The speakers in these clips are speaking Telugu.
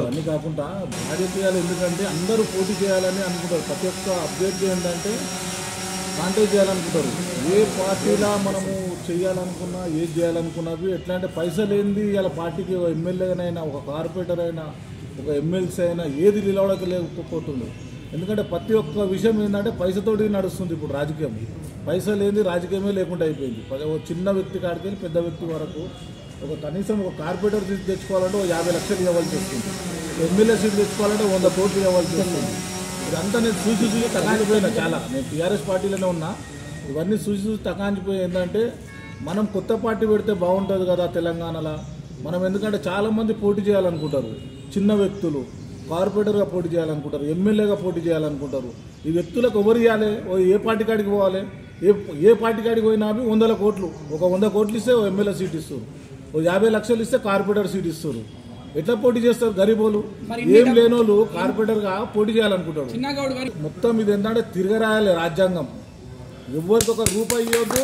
అవన్నీ కాకుండా రాజకీయాలు ఎందుకంటే అందరూ పోటీ చేయాలని అనుకుంటారు ప్రతి ఒక్క అభ్యర్థి ఏంటంటే కాంటాక్ట్ చేయాలనుకుంటారు ఏ పార్టీలా మనము చేయాలనుకున్నా ఏది చేయాలనుకున్నవి ఎట్లా అంటే పైసలు ఏంది ఇలా పార్టీకి ఒక ఎమ్మెల్యేనైనా ఒక కార్పొరేటర్ అయినా ఒక ఎమ్మెల్సీ అయినా ఏది నిలవడలేకపోతుంది ఎందుకంటే ప్రతి ఒక్క విషయం ఏంటంటే పైసతోటి నడుస్తుంది ఇప్పుడు రాజకీయం పైసలు ఏంది రాజకీయమే లేకుండా అయిపోయింది పద- ఒక చిన్న వ్యక్తి కాడికి వెళ్ళి పెద్ద వ్యక్తి వరకు ఒక కనీసం ఒక కార్పొరేటర్ సీట్ తెచ్చుకోవాలంటే ఒక యాభై లక్షలు ఇవ్వాల్సి వస్తుంది ఎమ్మెల్యే సీట్ తెచ్చుకోవాలంటే వంద కోట్లు ఇవ్వాల్సి వస్తుంది ఇదంతా నేను చూసి చూసి తకాంచిపోయినా చాలా నేను టీఆర్ఎస్ పార్టీలోనే ఉన్నా ఇవన్నీ చూసి చూసి తకాంచిపోయి ఏంటంటే మనం కొత్త పార్టీ పెడితే బాగుంటుంది కదా తెలంగాణలో మనం ఎందుకంటే చాలామంది పోటీ చేయాలనుకుంటారు చిన్న వ్యక్తులు కార్పొరేటర్గా పోటీ చేయాలనుకుంటారు ఎమ్మెల్యేగా పోటీ చేయాలనుకుంటారు ఈ వ్యక్తులకు ఎవరు ఇవ్వాలి ఓ ఏ పార్టీ కాడికి పోవాలి ఏ ఏ పార్టీ కాడికి పోయినా అవి వందల కోట్లు ఒక వంద కోట్లు ఇస్తే ఓ ఎమ్మెల్యే సీట్ ఇస్తారు ఓ యాభై లక్షలు ఇస్తే కార్పొరేటర్ సీట్ ఇస్తారు ఎట్లా పోటీ చేస్తారు గరీబోలు ఏం లేనోళ్ళు కార్పొరేటర్ గా పోటీ చేయాలనుకుంటాడు చిన్నగౌడ్ గారు మొత్తం ఇది ఏంటంటే తిరగరాయాలి రాజ్యాంగం ఎవరికి ఒక రూపాయి ఇవ్వద్దు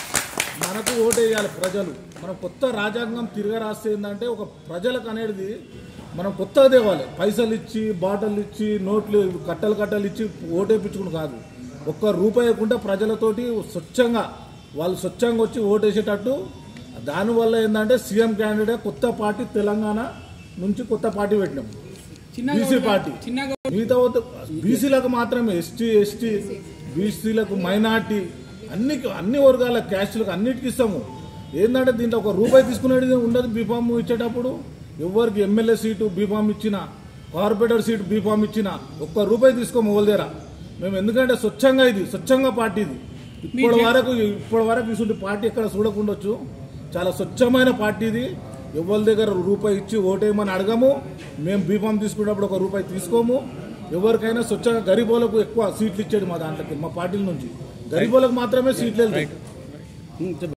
మనకు ఓటు వేయాలి ప్రజలు మనం కొత్త రాజ్యాంగం తిరగరాస్తే ఏంటంటే ఒక ప్రజలకు అనేది మనం కొత్తగా తేవాలి పైసలు ఇచ్చి బాటలు ఇచ్చి నోట్లు కట్టలు కట్టలు ఇచ్చి ఓటేపించుకుని కాదు ఒక్క రూపాయి ఇవ్వకుండా ప్రజలతోటి స్వచ్ఛంగా వాళ్ళు స్వచ్ఛంగా వచ్చి ఓటేసేటట్టు దానివల్ల ఏంటంటే సీఎం క్యాండిడేట్ కొత్త పార్టీ తెలంగాణ నుంచి కొత్త పార్టీ పెట్టినాం బీసీ పార్టీ చిన్నగౌడ్ మిగతా బీసీలకు మాత్రమే ఎస్టీ ఎస్టీ బీసీలకు మైనార్టీ అన్ని అన్ని వర్గాల క్యాస్టులకు అన్నిటికి ఇస్తాము ఏంటంటే దీంట్లో ఒక రూపాయి తీసుకునేది ఉండదు బీఫామ్ ఇచ్చేటప్పుడు ఎవరికి ఎమ్మెల్యే సీటు బీఫామ్ ఇచ్చిన కార్పొరేటర్ సీటు బీఫామ్ ఇచ్చిన ఒక్క రూపాయి తీసుకోము దగ్గర మేము ఎందుకంటే స్వచ్ఛంగా ఇది స్వచ్ఛంగా పార్టీ ఇది ఇప్పటి వరకు ఇప్పటి వరకు ఇటువంటి పార్టీ ఎక్కడ చూడకుండొచ్చు చాలా స్వచ్ఛమైన పార్టీ ఇది ఎవరి దగ్గర రూపాయి ఇచ్చి ఓటేయమని అడగము మేము బీఫామ్ తీసుకున్నప్పుడు ఒక రూపాయి తీసుకోము ఎవరికైనా స్వచ్ఛంగా గరీబోలకు ఎక్కువ సీట్లు ఇచ్చేది మా దాంట్లోకి మా పార్టీల నుంచి గరీబోలకు మాత్రమే సీట్లు వెళ్తాయి